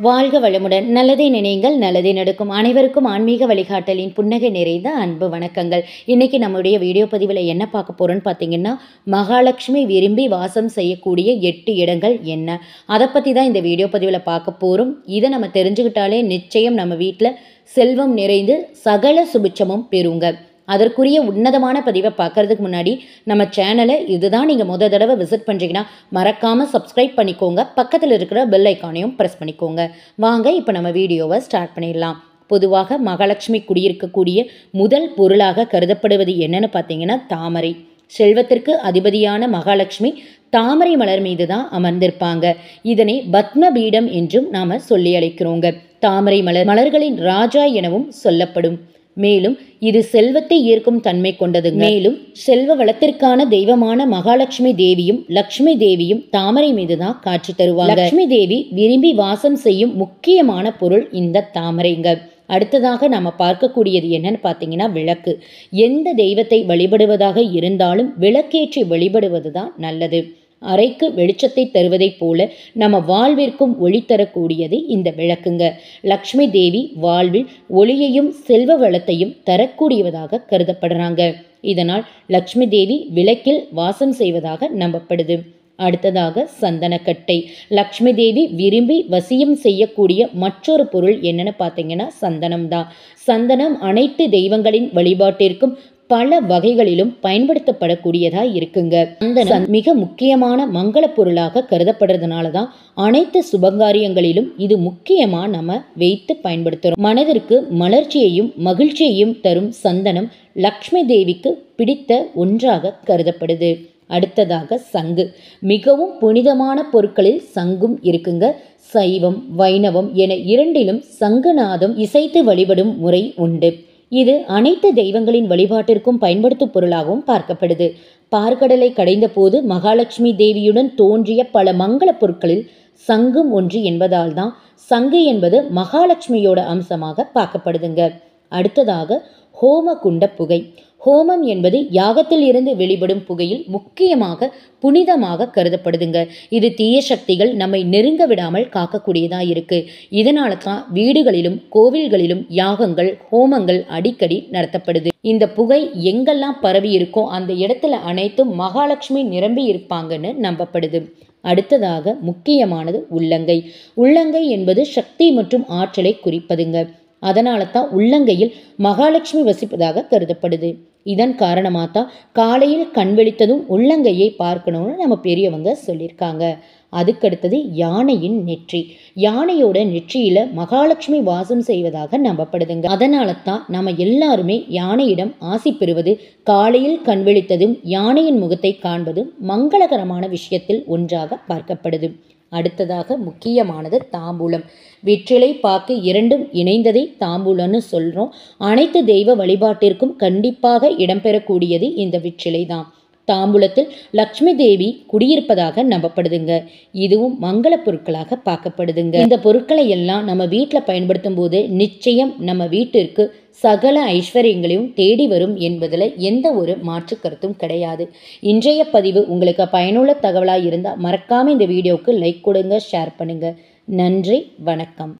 வாழ்க வளமுடன் நல்லதே நினைங்கள் நல்லதே நடக்கும் அனைவருக்கும் ஆன்மீக வழிகாட்டலின் புன்னகை நிறைந்த அன்பு வணக்கங்கள் இன்னைக்கு நம்முடைய வீடியோ பதிவில் என்ன பார்க்க போறோம்னு பார்த்தீங்கன்னா மகாலட்சுமி விரும்பி வாசம் செய்யக்கூடிய எட்டு இடங்கள் என்ன அதை பற்றி தான் இந்த வீடியோ பதிவில் பார்க்க போகிறோம் இதை நம்ம தெரிஞ்சுக்கிட்டாலே நிச்சயம் நம்ம வீட்டில் செல்வம் நிறைந்து சகல சுபிட்சமும் பெறுங்க அதற்குரிய உன்னதமான பதிவை பார்க்கறதுக்கு முன்னாடி நம்ம சேனலை இதுதான் நீங்கள் முத தடவை விசிட் பண்ணுறீங்கன்னா மறக்காமல் சப்ஸ்கிரைப் பண்ணிக்கோங்க பக்கத்தில் இருக்கிற பெல் ஐக்கானையும் ப்ரெஸ் பண்ணிக்கோங்க வாங்க இப்போ நம்ம வீடியோவை ஸ்டார்ட் பண்ணிடலாம் பொதுவாக மகாலட்சுமி குடியிருக்கக்கூடிய முதல் பொருளாக கருதப்படுவது என்னன்னு பார்த்தீங்கன்னா தாமரை செல்வத்திற்கு அதிபதியான மகாலட்சுமி தாமரை மலர் மீது தான் அமர்ந்திருப்பாங்க இதனை பத்ம பீடம் என்றும் நாம சொல்லி அழைக்கிறோங்க தாமரை மலர் மலர்களின் ராஜா எனவும் சொல்லப்படும் மேலும் இது செல்வத்தை ஈர்க்கும் தன்மை கொண்டது மேலும் செல்வ வளத்திற்கான தெய்வமான மகாலட்சுமி தேவியும் லக்ஷ்மி தேவியும் தாமரை மீது தான் காட்சி தருவாங்க லக்ஷ்மி தேவி விரும்பி வாசம் செய்யும் முக்கியமான பொருள் இந்த தாமரைங்க அடுத்ததாக நம்ம பார்க்கக்கூடியது என்னன்னு பார்த்தீங்கன்னா விளக்கு எந்த தெய்வத்தை வழிபடுவதாக இருந்தாலும் விளக்கேற்றி வழிபடுவது தான் நல்லது அறைக்கு வெளிச்சத்தை தருவதைப் போல நம்ம வாழ்விற்கும் ஒளி தரக்கூடியது இந்த விளக்குங்க லக்ஷ்மி தேவி வாழ்வில் ஒளியையும் செல்வ வளத்தையும் தரக்கூடியவதாக கருதப்படுறாங்க இதனால் லக்ஷ்மி தேவி விளக்கில் வாசம் செய்வதாக நம்பப்படுது அடுத்ததாக சந்தனக்கட்டை லக்ஷ்மி தேவி விரும்பி வசியம் செய்யக்கூடிய மற்றொரு பொருள் என்னன்னு பார்த்தீங்கன்னா சந்தனம் தான் சந்தனம் அனைத்து தெய்வங்களின் வழிபாட்டிற்கும் பல வகைகளிலும் பயன்படுத்தப்படக்கூடியதா இருக்குங்க சந்தனம் மிக முக்கியமான மங்கள பொருளாக கருதப்படுறதுனால தான் அனைத்து சுபகாரியங்களிலும் இது முக்கியமா நம்ம வைத்து பயன்படுத்துறோம் மனதிற்கு மலர்ச்சியையும் மகிழ்ச்சியையும் தரும் சந்தனம் லக்ஷ்மி தேவிக்கு பிடித்த ஒன்றாக கருதப்படுது அடுத்ததாக சங்கு மிகவும் புனிதமான பொருட்களில் சங்கும் இருக்குங்க சைவம் வைணவம் என இரண்டிலும் சங்குநாதம் இசைத்து வழிபடும் முறை உண்டு இது அனைத்து தெய்வங்களின் வழிபாட்டிற்கும் பயன்படுத்தும் பொருளாகவும் பார்க்கப்படுது பார்க்கடலை கடைந்த போது மகாலட்சுமி தேவியுடன் தோன்றிய பல மங்கள பொருட்களில் சங்கும் ஒன்று என்பதால் தான் சங்கு என்பது மகாலட்சுமியோட அம்சமாக பார்க்கப்படுதுங்க அடுத்ததாக ஹோம குண்ட புகை ஹோமம் என்பது யாகத்தில் இருந்து வெளிப்படும் புகையில் முக்கியமாக புனிதமாக கருதப்படுதுங்க இது தீய சக்திகள் நம்மை நெருங்க விடாமல் காக்கக்கூடியதாக இருக்கு இதனால தான் வீடுகளிலும் கோவில்களிலும் யாகங்கள் ஹோமங்கள் அடிக்கடி நடத்தப்படுது இந்த புகை எங்கெல்லாம் பரவி இருக்கோ அந்த இடத்துல அனைத்தும் மகாலட்சுமி நிரம்பி இருப்பாங்கன்னு நம்பப்படுது அடுத்ததாக முக்கியமானது உள்ளங்கை உள்ளங்கை என்பது சக்தி மற்றும் ஆற்றலை குறிப்பதுங்க அதனால தான் உள்ளங்கையில் மகாலட்சுமி வசிப்பதாக கருதப்படுது இதன் காரணமாக தான் காலையில் கண் விழித்ததும் உள்ளங்கையை பார்க்கணும்னு நம்ம பெரியவங்க சொல்லியிருக்காங்க அதுக்கடுத்தது யானையின் நெற்றி யானையோட நெற்றியில மகாலட்சுமி வாசம் செய்வதாக நம்பப்படுதுங்க அதனால தான் நம்ம எல்லாருமே யானையிடம் ஆசி பெறுவது காலையில் கண் விழித்ததும் யானையின் முகத்தை காண்பதும் மங்களகரமான விஷயத்தில் ஒன்றாக பார்க்கப்படுது அடுத்ததாக முக்கியமானது தாம்பூலம் வெற்றிலை பாக்கு இரண்டும் இணைந்ததை தாம்பூலம்னு சொல்கிறோம் அனைத்து தெய்வ வழிபாட்டிற்கும் கண்டிப்பாக இடம்பெறக்கூடியது இந்த வெற்றிலை தான் தாம்பூலத்தில் லக்ஷ்மி தேவி குடியிருப்பதாக நம்பப்படுதுங்க இதுவும் மங்கள பொருட்களாக பார்க்கப்படுதுங்க இந்த பொருட்களை எல்லாம் நம்ம வீட்டில் பயன்படுத்தும் போது நிச்சயம் நம்ம வீட்டிற்கு சகல ஐஸ்வர்யங்களையும் தேடி வரும் என்பதில் எந்த ஒரு மாற்று கருத்தும் கிடையாது இன்றைய பதிவு உங்களுக்கு பயனுள்ள தகவலாக இருந்தால் மறக்காமல் இந்த வீடியோவுக்கு லைக் கொடுங்க ஷேர் பண்ணுங்கள் நன்றி வணக்கம்